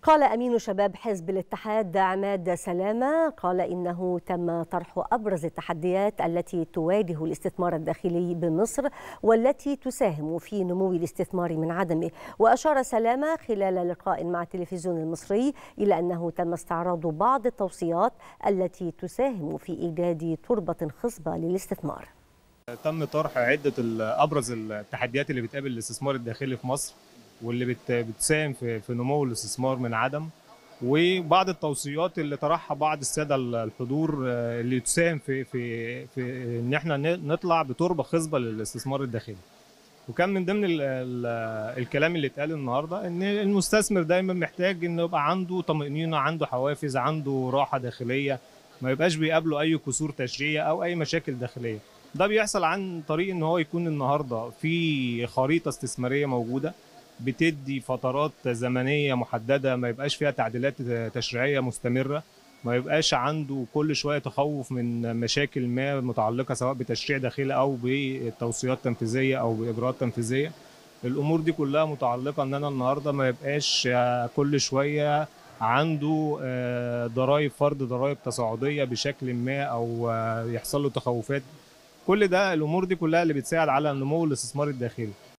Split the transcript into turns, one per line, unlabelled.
قال أمين شباب حزب الاتحاد عماد سلامة قال إنه تم طرح أبرز التحديات التي تواجه الاستثمار الداخلي بمصر والتي تساهم في نمو الاستثمار من عدمه وأشار سلامة خلال لقاء مع التلفزيون المصري إلى أنه تم استعراض بعض التوصيات التي تساهم في إيجاد تربة خصبة للاستثمار
تم طرح عدة أبرز التحديات اللي بتقابل الاستثمار الداخلي في مصر واللي بت- بتساهم في في نمو الاستثمار من عدم وبعض التوصيات اللي طرحها بعض الساده الحضور آه، اللي تساهم في في في ان احنا ن- نطلع بتربه خصبه للاستثمار الداخلي وكان من ضمن ال ال الكلام اللي اتقال النهارده ان المستثمر دايما محتاج انه يبقى عنده طمانينه عنده حوافز عنده راحه داخليه ما يبقاش بيقابله اي كسور تشريعيه او اي مشاكل داخليه ده بيحصل عن طريق ان هو يكون النهارده في خريطه استثماريه موجوده بتدي فترات زمنيه محدده ما يبقاش فيها تعديلات تشريعيه مستمره ما يبقاش عنده كل شويه تخوف من مشاكل ما متعلقه سواء بتشريع داخلي او بتوصيات تنفيذيه او باجراءات تنفيذيه الامور دي كلها متعلقه ان انا النهارده ما يبقاش آه، كل شويه عنده آه، ضرائب فرض ضرائب تصاعديه بشكل ما او آه، يحصل له تخوفات كل ده الامور دي كلها اللي بتساعد على نمو الاستثمار الداخلي